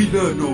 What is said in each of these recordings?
ميلانو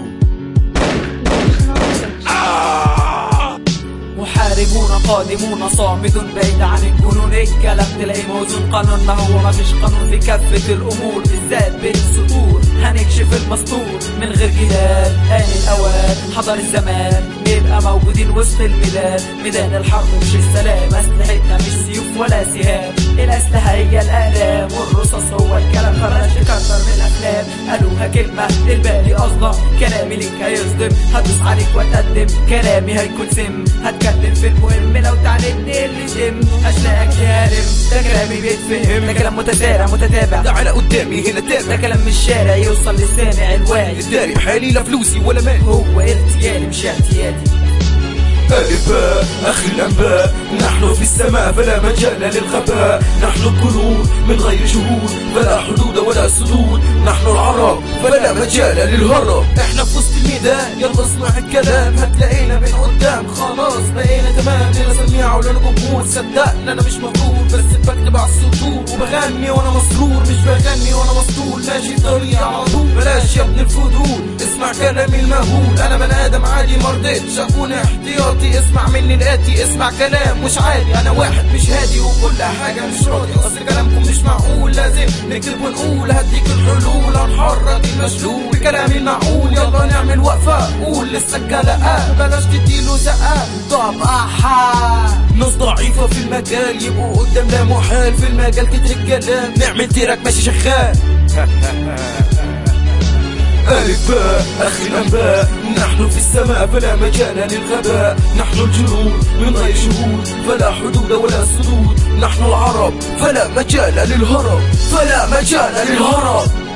محاربون قادمون صامد بعيد عن الجنون الكلام تلاقي موزون قانون ما هو ما فيش قانون في كافة الأمور بالذات بين السطور هنكشف المسطور من غير جدال آن الأوان حضر الزمان نبقى موجودين وسط الميدان ميدان الحرب مش السلام أسلحتنا مش سيوف ولا سهام الأسلحة هي الآلام والرصاص هو الكلام فبلاش تكتر من الأفلام قالوها كلمة الباقي أصلا كلامي ليك هيصدم هدوس عليك وأتقدم كلامي هيكون سم هتكلم في المهم لو تعاندني اللي يتم أشلاقك يهرم ده كلامي بيتفهم ده كلام متسارع متتابع تعال قدامي هنا ده تابع كلام من الشارع يوصل للسامع الواعي داري بحالي لا فلوسي ولا مال هو اغتيالي مش اعتيادي ألف باء أخي الأنباء نحن في السماء فلا مجال للخفاء نحن القرون من غير شهود فلا حدود ولا سدود نحن العرب فلا مجال للهرب احنا في وسط الميدان يلا اسمع الكلام هتلاقينا من قدام خلاص بقينا تمام لنا سميع ولنا جمهور صدقنا انا مش مفروض بس بكتب على السطور وبغني وانا مسرور مش بغني وانا مسطول ماشي في طريقي على طول بلاش يا ابن الفضول اسمع كلامي المهول انا بني ادم عادي مرضتش اكون احتياطي اسمع مني الاتي اسمع كلام مش عادي انا واحد مش هادي وكل حاجه مش راضي اصل كلامكم مش معقول لازم نكتب ونقول هديك الحلول هنحرك المشلول بكلامي المعقول يلا نعمل وقفه قول للسكه لا بلاش تديله زقه طب احا ناس ضعيفة في المجال يبقوا قدام لا محال في المجال كتر الكلام نعمل تراك ماشي شغال ألف باء أخي الأنباء نحن في السماء فلا مجال للغباء نحن الجنود من غير شهود فلا حدود ولا سدود نحن العرب فلا مجال للهرب فلا مجال للهرب